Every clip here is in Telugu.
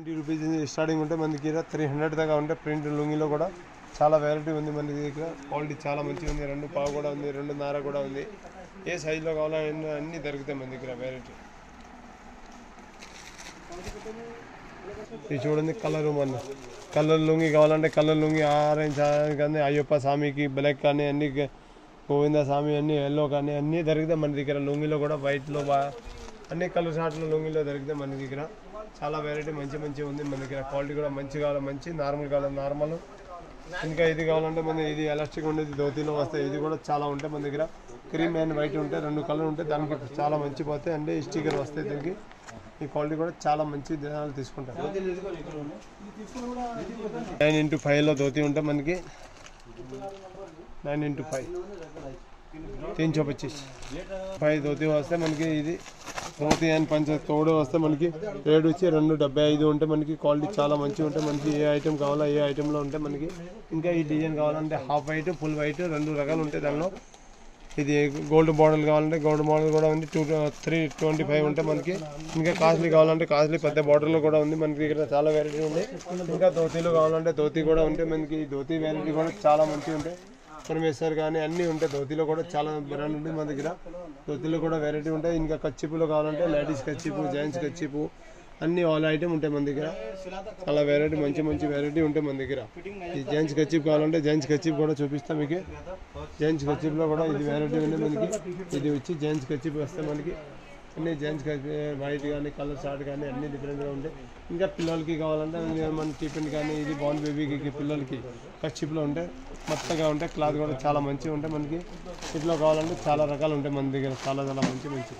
ట్వంటీ రూపీస్ స్టార్టింగ్ ఉంటే మన దగ్గర త్రీ హండ్రెడ్ దాకా ఉంటే ప్రింట్ లుంగిలో కూడా చాలా వెరైటీ ఉంది మన దగ్గర క్వాలిటీ చాలా మంచిగా ఉంది రెండు పావు కూడా ఉంది రెండు నార కూడా ఉంది ఏ సైజులో కావాలన్నా అన్నీ దొరుకుతాయి మన దగ్గర వెరైటీ ఇది చూడండి కలర్ మన కలర్ లుంగి కావాలంటే కలర్ లుంగి ఆరెంజ్ కానీ అయ్యప్ప స్వామికి బ్లాక్ కానీ అన్ని గోవింద స్వామి అన్ని ఎల్లో కానీ అన్నీ దొరుకుతాయి మన దగ్గర లుంగిలో కూడా వైట్లో బా అన్ని కలర్ షార్ట్లు లుంగిలో దొరుకుతాయి మన దగ్గర చాలా వెరైటీ మంచి మంచి ఉంది మన దగ్గర క్వాలిటీ కూడా మంచి కావాలి మంచి నార్మల్ కావాలి నార్మల్ ఇంకా ఇది కావాలంటే మన ఇది ఎలాస్టిక్ ఉండేది ధోతిలో వస్తాయి ఇది కూడా చాలా ఉంటాయి మన దగ్గర క్రీమ్ అండ్ వైట్ ఉంటాయి రెండు కలర్ ఉంటాయి దానికి చాలా మంచి పోతాయి అంటే స్టిక్కర్ వస్తాయి దీనికి ఈ క్వాలిటీ కూడా చాలా మంచి జనాలు తీసుకుంటారు నైన్ ఇంటూ ఫైవ్లో ధోతి ఉంటే మనకి నైన్ ఇంటూ ఫైవ్ तीन सौ पच्चीस ఫైవ్ ధోతి వస్తే మనకి ఇది ధోతి అండ్ పంచ తోడు వస్తే మనకి రేట్ వచ్చి రెండు డెబ్బై ఐదు ఉంటే మనకి క్వాలిటీ చాలా మంచిగా ఉంటే మనకి ఏ ఐటెం కావాలో ఏ ఐటెంలో ఉంటే మనకి ఇంకా ఈ డిజైన్ కావాలంటే హాఫ్ వైట్ ఫుల్ వైట్ రెండు రకాలు ఉంటాయి దానిలో ఇది గోల్డ్ మోడల్ కావాలంటే గోల్డ్ మోడల్ కూడా ఉంది టూ త్రీ ట్వంటీ ఫైవ్ ఉంటే మనకి ఇంకా కాస్ట్లీ కావాలంటే కాస్ట్లీ పెద్ద బార్డర్లో కూడా ఉంది మనకి ఇక్కడ చాలా వెరైటీ ఉంది ఇంకా ధోతీలు కావాలంటే ధోతి కూడా ఉంటే మనకి ఈ ధోతి వెరైటీ కూడా చాలా మంచిగా ఉంటాయి పరమేశ్వర్ కానీ అన్నీ ఉంటాయి ధోతిలో కూడా చాలా బ్రాండ్ ఉంది మన దగ్గర ధోతిలో కూడా వెరైటీ ఉంటాయి ఇంకా కచ్చిపులో కావాలంటే లేడీస్ కచ్చిపు జెంట్స్ కచ్చిపు అన్ని ఆల్ ఐటమ్ ఉంటాయి మన దగ్గర చాలా వెరైటీ మంచి మంచి వెరైటీ ఉంటాయి మన దగ్గర ఈ జెంట్స్ కచ్చిప్ కావాలంటే జెంట్స్ కచ్చిప్ కూడా చూపిస్తాం మీకు జెంట్స్ కచ్చిప్లో కూడా ఇది వెరైటీ ఉంది మనకి ఇది వచ్చి జెంట్స్ కచ్చిప్ వస్తే మనకి అన్ని జెంట్స్ వైట్ కానీ కలర్ షార్ట్ కానీ అన్ని డిఫరెంట్గా ఉంటాయి ఇంకా పిల్లలకి కావాలంటే ఇంకా మన టిఫిన్ కానీ ఇది బాన్ బేబీకి పిల్లలకి కచ్చిప్లో ఉంటాయి మొత్తగా ఉంటాయి క్లాత్ కూడా చాలా మంచిగా ఉంటాయి మనకి ఇట్లా కావాలంటే చాలా రకాలు ఉంటాయి మన దగ్గర చాలా చాలా మంచి మంచి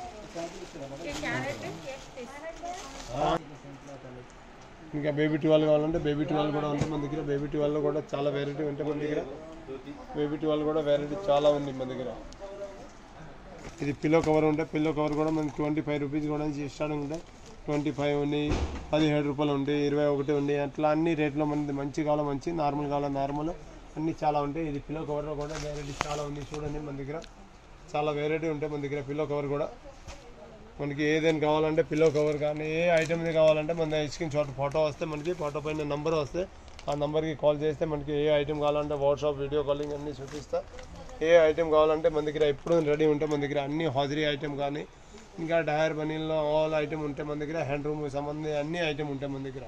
ఇంకా బేబీ ట్వెల్వ్ కావాలంటే బేబీ ట్వెల్వ్ కూడా ఉంటుంది మన దగ్గర బేబీ ట్వెల్వ్లో కూడా చాలా వెరైటీ ఉంటాయి మన దగ్గర బేబీ ట్వెల్వ్ కూడా వెరైటీ చాలా ఉంది మన దగ్గర ఇది పిల్లో కవర్ ఉంటే పిల్లో కవర్ కూడా మనకి ట్వంటీ ఫైవ్ రూపీస్ కూడా స్టార్టింగ్ ఉంటాయి ట్వంటీ ఫైవ్ ఉంది పదిహేడు రూపాయలు ఉంది ఇరవై ఒకటి ఉంది అట్లా అన్ని రేట్లో మనది మంచి కావాలో మంచి నార్మల్ కావాలో నార్మల్ అన్నీ చాలా ఉంటాయి ఇది పిల్లో కవర్లో కూడా వెరైటీ చాలా ఉంది చూడండి మన దగ్గర చాలా వెరైటీ ఉంటాయి మన దగ్గర పిల్లో కవర్ కూడా మనకి ఏదైనా కావాలంటే పిల్లో కవర్ కానీ ఏ ఐటమ్ కావాలంటే మన స్క్రీన్ షాట్ ఫోటో వస్తే మనకి ఫోటో పైన నంబర్ వస్తే ఆ నెంబర్కి కాల్ చేస్తే మనకి ఏ ఐటమ్ కావాలంటే వాట్సాప్ వీడియో కాలింగ్ అన్నీ చూపిస్తా ఏ ఐటమ్ కావాలంటే మన దగ్గర ఎప్పుడు రెడీ ఉంటే మన దగ్గర అన్ని హాజరీ ఐటమ్ కానీ ఇంకా డయర్ బనీల్లో ఆల్ ఐటమ్ ఉంటాయి మన దగ్గర హ్యాండ్ రూమ్ సంబంధించి అన్ని ఐటమ్ ఉంటాయి మన దగ్గర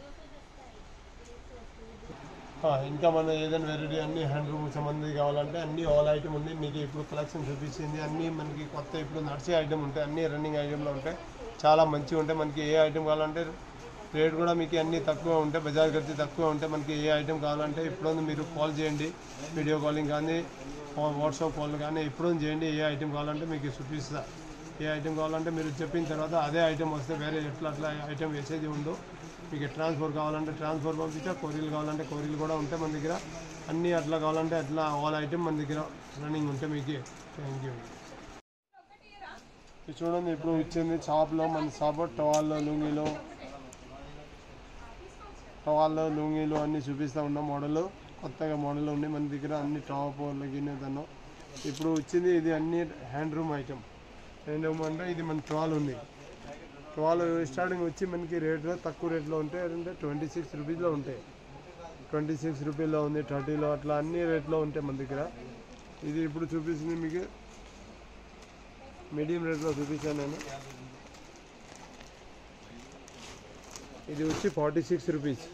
ఆ, ఇంకా మన ఏదైనా వెరైటీ అన్ని హ్యాండ్ రూమ్ సంబంధించి కావాలంటే అన్ని ఆల్ ఐటమ్ ఉంది మీకు ఇప్పుడు కలెక్షన్ చూపించింది అన్ని మనకి కొత్త ఇప్పుడు నడిచే ఐటమ్ ఉంటాయి అన్ని రన్నింగ్ ఐటమ్లో ఉంటాయి చాలా మంచిగా ఉంటాయి మనకి ఏ ఐటమ్ కావాలంటే రేట్ కూడా మీకు అన్ని తక్కువ ఉంటాయి బజార్ ఖర్చు తక్కువ ఉంటాయి మనకి ఏ ఐటమ్ కావాలంటే ఇప్పుడు మీరు కాల్ చేయండి వీడియో కాలింగ్ కానీ వాట్సాప్ కాల్ కానీ ఎప్పుడు చేయండి ఏ ఐటమ్ కావాలంటే మీకు చూపిస్తా ఏ ఐటమ్ కావాలంటే మీరు చెప్పిన తర్వాత అదే ఐటమ్ వస్తే వేరే ఎట్లా అట్లా ఐటమ్ వేసేది ఉండదు మీకు ట్రాన్స్ఫర్ కావాలంటే ట్రాన్స్ఫర్ పంపించా కొరియలు కావాలంటే కొరియలు కూడా ఉంటాయి మన దగ్గర అన్నీ అట్లా కావాలంటే అట్లా ఆల్ ఐటమ్ మన దగ్గర రన్నింగ్ ఉంటాయి మీకు థ్యాంక్ యూ ఇది చూడండి ఇప్పుడు వచ్చింది షాప్లో మన షాప్ టవాల్లో లుంగిలో టవాల్లో లుంగీలు అన్నీ చూపిస్తూ ఉన్నాం మోడల్ కొత్తగా మోడల్ ఉన్నాయి మన దగ్గర అన్ని టాప్ లగినదను ఇప్పుడు వచ్చింది ఇది అన్ని handloom item handloom అంటే ఇది మన ట్రాల్ ఉంది ట్రాల్ స్టార్టింగ్ వచ్చి మనకి రేట్లో తక్కువ రేట్లో ఉంటాయి అంటే ట్వంటీ సిక్స్ రూపీస్లో ఉంటాయి ట్వంటీ సిక్స్ రూపీలో ఉంది థర్టీలో అట్లా అన్ని రేట్లో ఉంటాయి మన దగ్గర ఇది ఇప్పుడు చూపిస్తుంది మీకు మీడియం రేట్లో చూపించాను నేను ఇది వచ్చి forty six rupees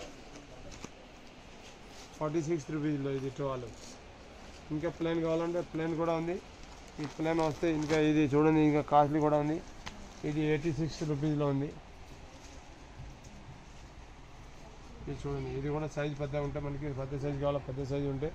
forty six రూపీస్లో ఇది ట్వెల్వ్ ఇంకా ప్లేన్ కావాలంటే ప్లేన్ కూడా ఉంది ఈ ప్లేన్ వస్తే ఇంకా ఇది చూడండి ఇంకా కాస్ట్లీ కూడా ఉంది ఇది ఎయిటీ సిక్స్ రూపీస్లో ఉంది ఇది చూడండి ఇది కూడా సైజ్ పెద్ద ఉంటే మనకి పెద్ద సైజ్ కావాలా పెద్ద సైజ్ ఉంటే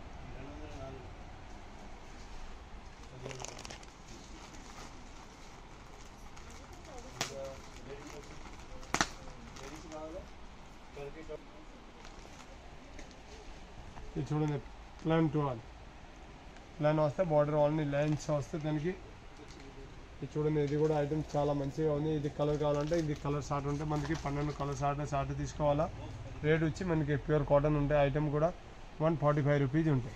ఇది చూడండి ప్లాన్ ట్వెల్వ్ ప్లాన్ వస్తే బార్డర్ ఓన్లీ లైన్స్ వస్తే దానికి ఇది చూడండి ఇది కూడా ఐటమ్ చాలా మంచిగా ఉంది ఇది కలర్ కావాలంటే ఇది కలర్ షార్ట్ ఉంటే మనకి పన్నెండు కలర్ షార్ట్ షార్ట్ తీసుకోవాలా రేట్ వచ్చి మనకి ప్యూర్ కాటన్ ఉంటాయి ఐటమ్ కూడా వన్ ఫార్టీ ఫైవ్ రూపీస్ ఉంటాయి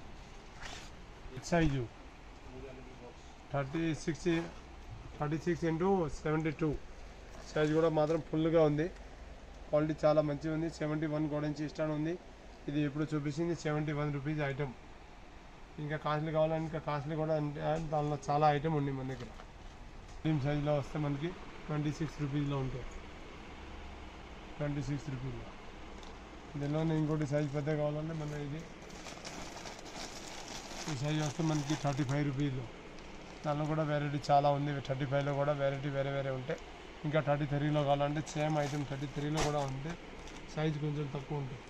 size thirty six thirty six into seventy two size కూడా మాత్రం ఫుల్గా ఉంది క్వాలిటీ చాలా మంచిగా ఉంది సెవెంటీ వన్ కూడా నుంచి స్టార్ట్ ఉంది ఇది ఇప్పుడు చూపించింది సెవెంటీ వన్ రూపీస్ ఐటమ్ ఇంకా కాస్ట్లీ కావాలని ఇంకా కాస్ట్లీ కూడా అంటే దానిలో చాలా ఐటమ్ ఉంది మన దగ్గర మీడియం సైజులో వస్తే మనకి ట్వంటీ సిక్స్ రూపీస్లో ఉంటాయి ట్వంటీ సిక్స్ రూపీస్లో దీనిలోనే ఇంకోటి సైజ్ పెద్ద కావాలంటే మన ఇది ఈ సైజ్ వస్తే మనకి థర్టీ ఫైవ్ రూపీస్లో దానిలో కూడా వెరైటీ చాలా ఉంది థర్టీ ఫైవ్లో కూడా వెరైటీ వేరే వేరే ఉంటాయి ఇంకా థర్టీ త్రీలో కావాలంటే సేమ్ ఐటమ్ థర్టీ త్రీలో కూడా ఉంది సైజ్ కొంచెం తక్కువ ఉంటుంది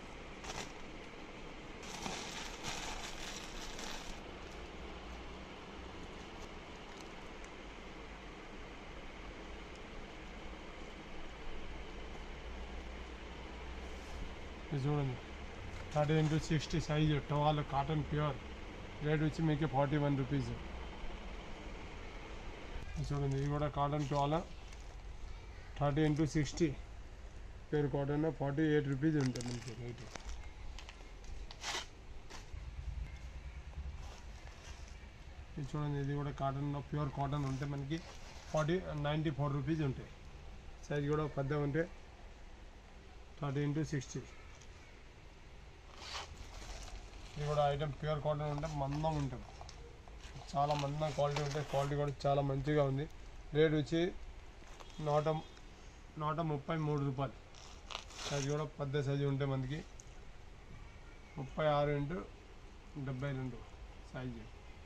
ఇది చూడండి thirty into sixty size towel cotton pure rate వచ్చి మీకు ఫార్టీ వన్ రూపీస్ ఇది చూడండి ఇది కూడా cotton towel thirty into sixty pure cotton forty eight rupees ఉంటుంది మీకు రేటు ఇది చూడండి ఇది కూడా కాటన్లో ప్యూర్ కాటన్ ఉంటే మనకి ఫార్టీ నైంటీ ఫోర్ రూపీస్ ఉంటాయి సైజ్ కూడా పెద్ద ఉంటే థర్టీ ఇంటూ సిక్స్టీ ఇది కూడా ఐటమ్ ప్యూర్ కాటన్ ఉంటే మందం ఉంటుంది చాలా మందం క్వాలిటీ ఉంటే క్వాలిటీ కూడా చాలా మంచిగా ఉంది రేట్ వచ్చి నూట నూట ముప్పై మూడు రూపాయలు సైజ్ కూడా పెద్ద సైజు ఉంటే మనకి ముప్పై ఆరు ఇంటూ డెబ్బై రెండు సైజు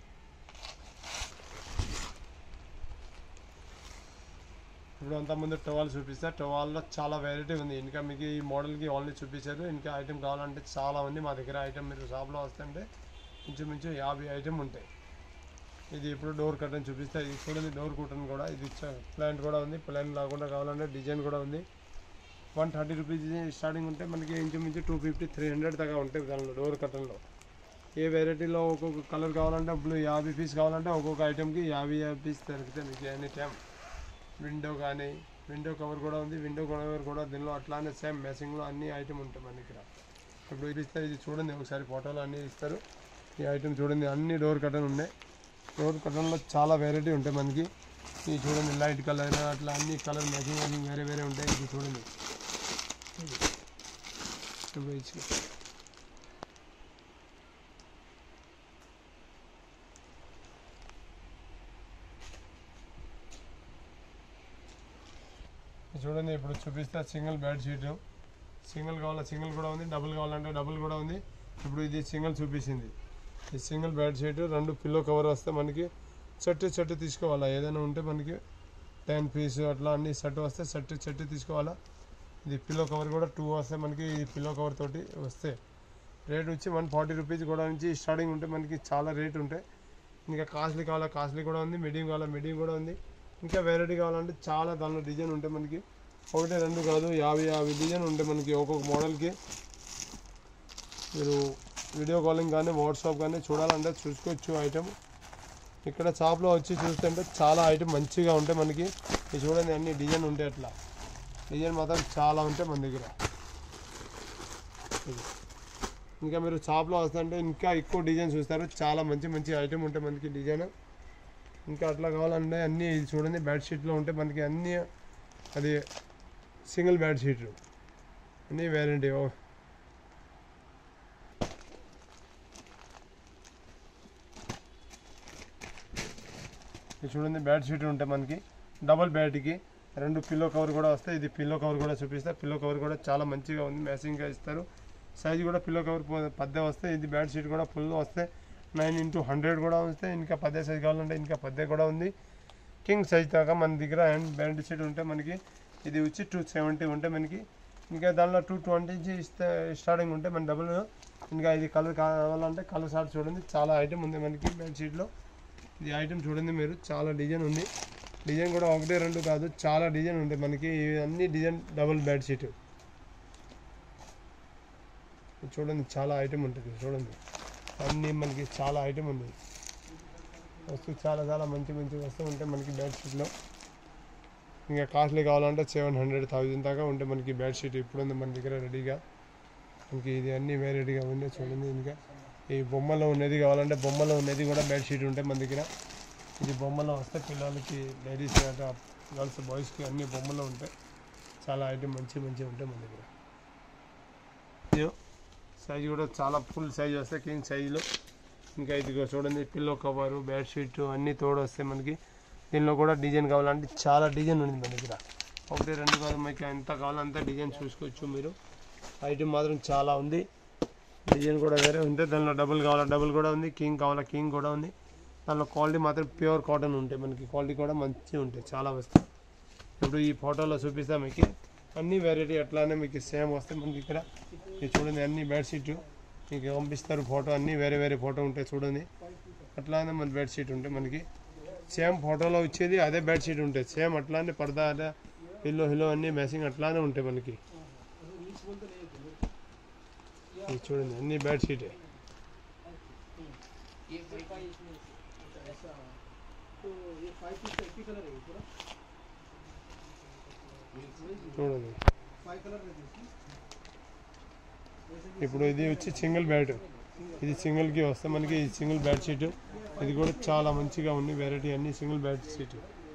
ఇప్పుడు అంతకుముందు టవాల్ చూపిస్తే టవాల్లో చాలా వెరైటీ ఉంది ఇంకా మీకు ఈ మోడల్కి ఓన్లీ చూపించారు ఇంకా ఐటమ్ కావాలంటే చాలా ఉంది మా దగ్గర ఐటమ్ మీరు షాప్లో వస్తుంటే ఇంచుమించు యాభై ఐటమ్ ఉంటాయి ఇది ఇప్పుడు డోర్ కర్టన్ చూపిస్తే ఇది చూడండి డోర్ కర్టన్ కూడా ఇది ప్లాంట్ కూడా ఉంది ప్లాంట్ లేకుండా కావాలంటే డిజైన్ కూడా ఉంది వన్ థర్టీ రూపీస్ స్టార్టింగ్ ఉంటే మనకి ఇంచుమించు టూ ఫిఫ్టీ త్రీ హండ్రెడ్ దాకా ఉంటాయి దానిలో డోర్ కర్టన్లో ఏ వెరైటీలో ఒక్కొక్క కలర్ కావాలంటే అప్పుడు యాభై పీస్ కావాలంటే ఒక్కొక్క ఐటమ్కి యాభై యాభై పీస్ దొరుకుతాయి మీకు ఎనీ టైం విండో కానీ విండో కవర్ కూడా ఉంది విండో కవర్ కూడా దీనిలో అట్లానే సేమ్ మ్యాచింగ్లో అన్ని ఐటమ్ ఉంటాయి మన దగ్గర ఇప్పుడు ఇది ఇస్తారు ఇది చూడండి ఒకసారి ఫోటోలు అన్నీ ఇస్తారు ఈ ఐటమ్ చూడండి అన్ని డోర్ కటన్ ఉన్నాయి డోర్ కటన్లో చాలా వెరైటీ ఉంటాయి మనకి ఇది చూడండి లైట్ కలర్ అట్లా అన్ని కలర్ మ్యాచింగ్ మ్యాచింగ్ వేరే వేరే ఉంటాయి ఇది చూడండి ఇప్పుడు ఇచ్చి- ఇది చూడండి ఇప్పుడు చూపిస్తే సింగిల్ బెడ్ షీట్ సింగిల్ కావాలా సింగిల్ కూడా ఉంది డబుల్ కావాలంటే డబుల్ కూడా ఉంది ఇప్పుడు ఇది సింగిల్ చూపించింది ఈ సింగిల్ బెడ్ షీట్ రెండు పిల్లో కవర్ వస్తే మనకి సెట్ సెట్ తీసుకోవాలా ఏదైనా ఉంటే మనకి టెన్ పీస్ అట్లా అన్ని సెట్ వస్తే సెట్ సెట్ తీసుకోవాలా ఇది పిల్లో కవర్ కూడా టూ వస్తే మనకి ఈ పిల్లో కవర్ తోటి వస్తే రేట్ వచ్చి వన్ ఫార్టీ రూపీస్ కూడా నుంచి స్టార్టింగ్ ఉంటే మనకి చాలా రేట్ ఉంటాయి ఇంకా కాస్ట్లీ కావాలా కాస్ట్లీ కూడా ఉంది మీడియం కావాలా మీడియం కూడా ఉంది ఇంకా వెరైటీ కావాలంటే చాలా దానిలో డిజైన్ ఉంటాయి మనకి ఒకటి రెండు కాదు యాభై యాభై డిజైన్ ఉంటాయి మనకి ఒక్కొక్క మోడల్కి మీరు వీడియో కాలింగ్ కానీ వాట్సాప్ కానీ చూడాలంటే చూసుకోవచ్చు ఐటమ్ ఇక్కడ షాప్లో వచ్చి చూస్తుంటే చాలా ఐటమ్ మంచిగా ఉంటాయి మనకి ఇది చూడండి అన్ని డిజైన్ ఉంటాయి అట్లా డిజైన్ మాత్రం చాలా ఉంటాయి మన దగ్గర ఇది. ఇంకా మీరు షాప్లో వస్తుంటే ఇంకా ఎక్కువ డిజైన్ చూస్తారు చాలా మంచి మంచి ఐటమ్ ఉంటాయి మనకి డిజైన్ ఇంకా అట్లా కావాలంటే అన్నీ ఇది చూడండి బెడ్షీట్లో ఉంటే మనకి అన్నీ అది సింగిల్ బెడ్షీట్ అన్నీ వేరంటీ ఇది చూడండి బెడ్షీట్ ఉంటాయి మనకి డబల్ బెడ్కి రెండు పిల్లో కవర్ కూడా వస్తాయి ఇది పిల్లో కవర్ కూడా చూపిస్తే పిల్లో కవర్ కూడా చాలా మంచిగా ఉంది మ్యాచింగ్గా ఇస్తారు సైజ్ కూడా పిల్లో కవర్ పద్దే వస్తే ఇది బెడ్ షీట్ కూడా ఫుల్ వస్తే నైన్ ఇంటూ హండ్రెడ్ కూడా వస్తే ఇంకా పద్దే సైజ్ కావాలంటే ఇంకా పద్దే కూడా ఉంది కింగ్ సైజ్ దాకా మన దగ్గర అండ్ బెడ్ షీట్ ఉంటే మనకి ఇది వచ్చి టూ సెవెంటీ ఉంటే మనకి ఇంకా దానిలో టూ ట్వంటీ ఇస్తే స్టార్టింగ్ ఉంటే మన డబుల్ ఇంకా ఇది కలర్ కావాలంటే కలర్ షార్ట్ చూడండి చాలా ఐటమ్ ఉంది మనకి బెడ్ షీట్లో ఇది ఐటమ్ చూడండి మీరు చాలా డిజైన్ ఉంది డిజైన్ కూడా ఒకటే రెండు కాదు చాలా డిజైన్ ఉంటాయి మనకి ఇవి అన్ని డిజైన్ డబుల్ బెడ్ షీట్ చూడండి చాలా ఐటమ్ ఉంటుంది చూడండి అన్నీ మనకి చాలా ఐటమ్ ఉంది వస్తువు చాలా చాలా మంచి మంచి వస్తువు ఉంటాయి మనకి బెడ్ షీట్లో ఇంకా కాస్ట్లీ కావాలంటే సెవెన్ హండ్రెడ్ థౌజండ్ దాకా ఉంటాయి మనకి బెడ్ షీట్ ఇప్పుడు ఉంది మన దగ్గర రెడీగా మనకి ఇది అన్నీ వెరైటీగా ఉంది చూడండి ఇంకా ఈ బొమ్మలో ఉన్నది కావాలంటే బొమ్మలో ఉన్నది కూడా బెడ్ షీట్ ఉంటాయి మన దగ్గర ఇది బొమ్మలో వస్తే పిల్లలకి లేడీస్ గర్ల్స్ బాయ్స్కి అన్ని బొమ్మలో ఉంటాయి చాలా ఐటమ్ మంచి మంచి ఉంటాయి మన దగ్గర సైజ్ కూడా చాలా ఫుల్ సైజ్ వస్తాయి కింగ్ సైజులో ఇంకా ఇదిగో చూడండి పిల్లో కవరు బెడ్షీట్ అన్నీ తోడు వస్తాయి మనకి దీనిలో కూడా డిజైన్ కావాలంటే చాలా డిజైన్ ఉంది మన దగ్గర ఒకటి రెండు కాదు మీకు ఎంత కావాలంత డిజైన్ చూసుకోవచ్చు మీరు ఐటమ్ మాత్రం చాలా ఉంది డిజైన్ కూడా వేరే ఉంది దానిలో డబుల్ కావాలా డబుల్ కూడా ఉంది కింగ్ కావాలా కింగ్ కూడా ఉంది దానిలో క్వాలిటీ మాత్రం ప్యూర్ కాటన్ ఉంటాయి మనకి క్వాలిటీ కూడా మంచిగా ఉంటాయి చాలా వస్తాయి ఇప్పుడు ఈ ఫోటోలో చూపిస్తా మీకు అన్ని వెరైటీ అట్లానే మీకు సేమ్ వస్తాయి మనకి ఇక్కడ ఇది చూడండి అన్ని బెడ్షీట్ మీకు పంపిస్తారు ఫోటో అన్ని వేరే వేరే ఫోటో ఉంటాయి చూడండి అట్లానే మన బెడ్షీట్ ఉంటాయి మనకి సేమ్ ఫోటోలో వచ్చేది అదే బెడ్షీట్ ఉంటాయి సేమ్ అట్లానే పరదా అదే పిల్లో హిల్లో అన్ని మ్యాచింగ్ అట్లానే ఉంటాయి మనకి ఇది చూడండి అన్ని బెడ్షీటే చూడండి ఇప్పుడు ఇది వచ్చి సింగిల్ బెడ్ ఇది సింగిల్కి వస్తే మనకి ఇది సింగిల్ బెడ్ షీట్ ఇది కూడా చాలా మంచిగా ఉంది వెరైటీ అన్ని సింగిల్ బెడ్ షీట్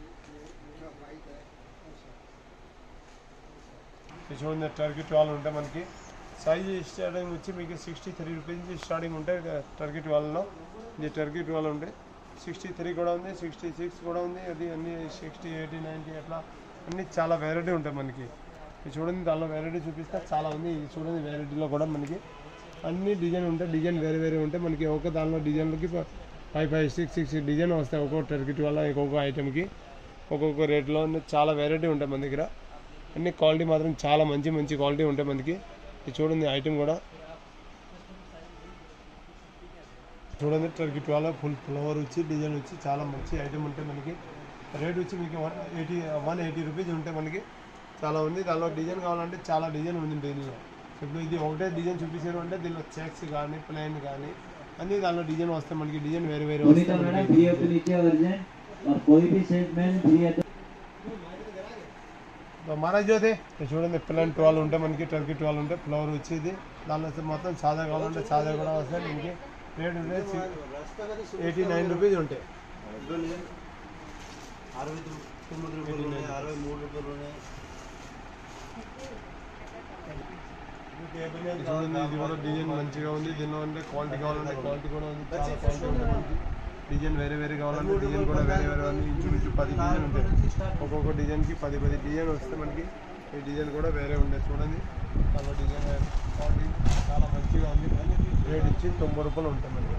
ఇది చూడండి టర్కీ ట్వెల్వ్ ఉంటాయి మనకి సైజ్ స్టార్టింగ్ వచ్చి మీకు సిక్స్టీ త్రీ రూపీస్ నుంచి స్టార్టింగ్ ఉంటాయి టర్కీ ట్వెల్వ్లో ఇది టర్కీ ట్వెల్వ్ ఉంటాయి సిక్స్టీ త్రీ కూడా ఉంది సిక్స్టీ సిక్స్ కూడా ఉంది అది అన్ని సిక్స్టీ ఎయిటీ నైంటీ అట్లా అన్ని చాలా వెరైటీ ఉంటాయి మనకి ఇది చూడండి దానిలో వెరైటీ చూపిస్తే చాలా ఉంది ఇది చూడండి వెరైటీలో కూడా మనకి అన్ని డిజైన్ ఉంటాయి డిజైన్ వేరే వేరే ఉంటాయి మనకి ఒక దానిలో డిజైన్లకి five five six six design వస్తాయి ఒక్కొక్క టర్కిట్ వల్ల ఒక్కొక్క ఐటెంకి ఒక్కొక్క రేట్లో ఉన్న చాలా వెరైటీ ఉంటాయి మన దగ్గర అన్ని క్వాలిటీ మాత్రం చాలా మంచి మంచి క్వాలిటీ ఉంటాయి మనకి ఇది చూడండి ఐటెం కూడా చూడండి టర్కీ ట్వెల్వ్ ఫుల్ ఫ్లవర్ వచ్చి డిజైన్ వచ్చి చాలా మంచి ఐటెం ఉంటాయి మనకి రేట్ వచ్చి మీకు one eighty one eighty rupees ఉంటాయి మనకి చాలా ఉంది దానిలో డిజైన్ కావాలంటే చాలా డిజైన్ ఉంది దీనిలో ఇప్పుడు ఇది ఒకటే డిజైన్ చూపించారు అంటే దీనిలో చెక్స్ కానీ ప్లైన్ కానీ అన్ని దానిలో డిజైన్ వస్తాయి మనకి డిజైన్ వేరే వేరే सुनीता వస్తాయి मैडम మనకి. बी के नीचे अर्जेंट और कोई भी सेगमेंट बी तो महाराज जो थे तो చూడండి ప్లాన్ ట్వెల్వ్ ఉంటాయి మనకి టర్కీ ట్వెల్వ్ ఉంటాయి ఫ్లవర్ వచ్చేది దానిలో వస్తే మొత్తం సాదా కావాలంటే సాదా కూడా వస్తాయి మనకి రేట్ ఉంటాయి ఎయిటీ నైన్ రూపీస్ ఉంటాయి అరవై తొమ్మిది రూపాయలు ఉన్నాయి అరవై మూడు రూపాయలు ఉన్నాయి చూడండి ఇది కూడా డిజైన్ మంచిగా ఉంది దీనిలో అంటే క్వాలిటీ కావాలంటే క్వాలిటీ కూడా ఉంది చాలా క్వాలిటీ ఉంటుంది మనకి డిజైన్ వేరే వేరే కావాలంటే డిజైన్ కూడా వేరే వేరే ఉంది ఇంచుమించు పది డిజైన్ ఉంటాయి ఒక్కొక్క డిజైన్కి పది పది డిజైన్ వస్తే మనకి ఈ డిజైన్ కూడా వేరే ఉంటాయి చూడండి చాలా డిజైన్ క్వాలిటీ చాలా మంచిగా ఉంది రేట్ ఇచ్చి తొంభై రూపాయలు ఉంటాయి మనకి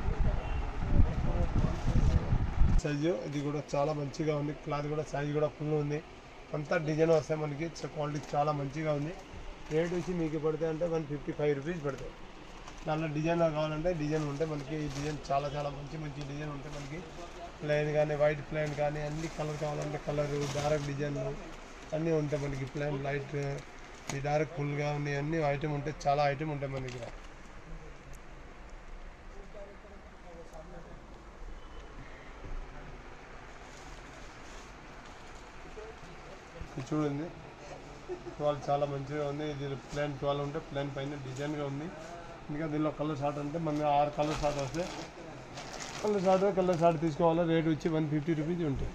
సైజు ఇది కూడా చాలా మంచిగా ఉంది క్లాత్ కూడా సైజ్ కూడా ఫుల్ ఉంది అంతా డిజైన్ వస్తాయి మనకి క్వాలిటీ చాలా మంచిగా ఉంది రేట్ వచ్చి మీకు పడితే అంటే వన్ ఫిఫ్టీ ఫైవ్ రూపీస్ పడతాయి దాంట్లో డిజైన్ కావాలంటే డిజైన్ ఉంటాయి మనకి ఈ డిజైన్ చాలా చాలా మంచి మంచి డిజైన్ ఉంటాయి మనకి ప్లెయిన్ కానీ వైట్ ప్లెయిన్ కానీ అన్ని కలర్ కావాలంటే కలర్ డార్క్ డిజైన్ అన్నీ ఉంటాయి మనకి ప్లెయిన్ లైట్ ఈ డార్క్ ఫుల్గా ఉన్నాయి అన్ని ఐటమ్ ఉంటాయి చాలా ఐటమ్ ఉంటాయి మన దగ్గర ఇది చూడండి ట్వెల్వ్ చాలా మంచిగా ఉంది ఇది ప్లాన్ ట్వెల్వ్ ఉంటే ప్లాన్ పైన డిజైన్గా ఉంది ఇంకా దీనిలో కలర్ షార్ట్ అంటే మన ఆరు కలర్ షార్ట్ వస్తే కలర్ షార్ట్ కలర్ షార్ట్ తీసుకోవాలి రేట్ వచ్చి వన్ ఫిఫ్టీ రూపీస్ ఉంటాయి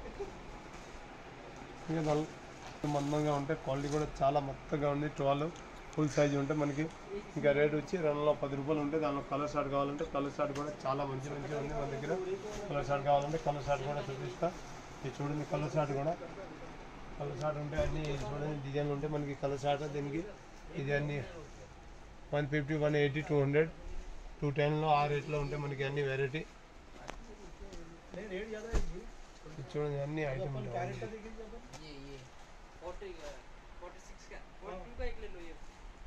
ఇంకా దాని మందంగా ఉంటే క్వాలిటీ కూడా చాలా మెత్తగా ఉంది ట్వెల్వ్ ఫుల్ సైజ్ ఉంటే మనకి ఇంకా రేట్ వచ్చి రెండులో పది రూపాయలు ఉంటే దానిలో కలర్ షార్ట్ కావాలంటే కలర్ షార్ట్ కూడా చాలా మంచి మంచిగా ఉంది మన దగ్గర కలర్ షార్ట్ కావాలంటే కలర్ షార్ట్ కూడా చూపిస్తా ఇది చూడండి కలర్ షార్ట్ కూడా కలర్ షార్ట్ ఉంటే అన్ని చూడండి డిజైన్ ఉంటే మనకి కలర్ షార్ట్ దీనికి ఇది అన్ని one fifty one eighty two hundred two టెన్లో ఆ రేట్లో ఉంటాయి మనకి అన్ని వెరైటీ ఇది చూడండి అన్ని ఐటమ్ ఉంటాయి ये ये फोर्टी फोर्टी सिक्स का फोर्टी टू का एक ले लो ये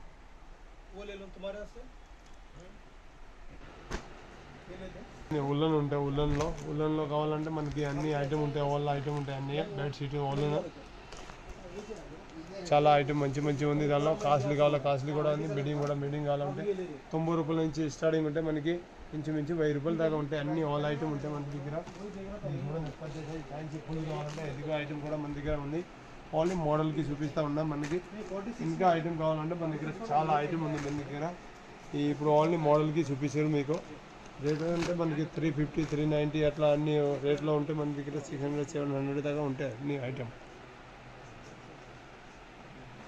ఉల్లన్ ఉంటాయి ఉల్లన్లో ఉల్లన్లో కావాలంటే మనకి అన్ని ఐటమ్ ఉంటాయి వాళ్ళ ఐటమ్ ఉంటాయి అన్ని బెడ్ షీట్ ఉల్లన్ చాలా ఐటమ్ మంచి మంచి ఉంది దానిలో కాస్ట్లీ కావాలా కాస్ట్లీ కూడా ఉంది బిడ్డింగ్ కూడా బిడ్డింగ్ కావాలంటే తొంభై రూపాయల నుంచి స్టార్టింగ్ ఉంటే మనకి ఇంచుమించు వెయ్యి రూపాయల దాకా ఉంటాయి అన్ని ఆల్ ఐటమ్ ఉంటాయి మన దగ్గర ఇది చూడండి, పెద్ద size ఫ్యాన్సీ ఫుల్ కావాలంటే ఎదిగో ఐటమ్ కూడా మన దగ్గర ఉంది ఓన్లీ మోడల్కి చూపిస్తా ఉన్నాం మనకి ఇంకా ఐటమ్ కావాలంటే మన దగ్గర చాలా ఐటమ్ ఉంది మన దగ్గర ఈ ఇప్పుడు ఓన్లీ మోడల్కి చూపించారు మీకు రేట్ అంటే మనకి త్రీ ఫిఫ్టీ త్రీ నైంటీ అట్లా అన్ని రేట్లో ఉంటే మన దగ్గర సిక్స్ హండ్రెడ్ సెవెన్ హండ్రెడ్ దాకా ఉంటాయి అన్ని ఐటమ్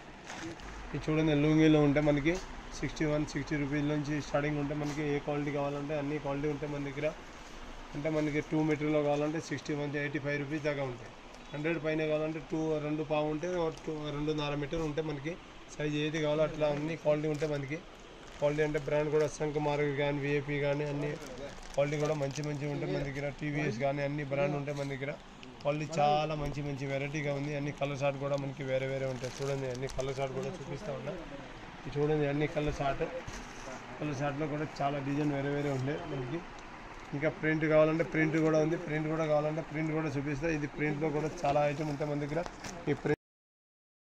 ఇది చూడండి లుంగీలో ఉంటే మనకి సిక్స్టీ వన్ సిక్స్టీ రూపీస్ నుంచి స్టార్టింగ్ ఉంటే మనకి ఏ క్వాలిటీ కావాలంటే అన్ని క్వాలిటీ ఉంటాయి మన దగ్గర అంటే మనకి టూ మీటర్లో కావాలంటే sixty one eighty five rupees దాకా ఉంటాయి హండ్రెడ్ పైన కావాలంటే టూ రెండు పావు ఉంటే టూ రెండున్నర మీటర్ ఉంటే మనకి సైజ్ ఏది కావాలో అట్లా అన్ని క్వాలిటీ ఉంటాయి మనకి క్వాలిటీ అంటే బ్రాండ్ కూడా శంఖమార్ కానీ విఐపి కానీ అన్ని క్వాలిటీ కూడా మంచి మంచి ఉంటాయి మన దగ్గర టీవీఎస్ కానీ అన్ని బ్రాండ్ ఉంటాయి మన దగ్గర క్వాలిటీ చాలా మంచి మంచి వెరైటీగా ఉంది అన్ని కలర్ షార్ట్ కూడా మనకి వేరే వేరే ఉంటాయి చూడండి అన్ని కలర్ షార్ట్ కూడా చూపిస్తా ఉన్నా ఇది చూడండి అన్ని కలర్ షార్ట్ కలర్ షార్ట్లో కూడా చాలా డిజైన్ వేరే వేరే ఉంటాయి మనకి ఇంకా ప్రింట్ కావాలంటే ప్రింట్ కూడా ఉంది ప్రింట్ కూడా కావాలంటే ప్రింట్ కూడా చూపిస్తా ఇది ప్రింట్లో కూడా చాలా ఐటమ్ ఉంటాయి మన దగ్గర ఈ ప్రింట్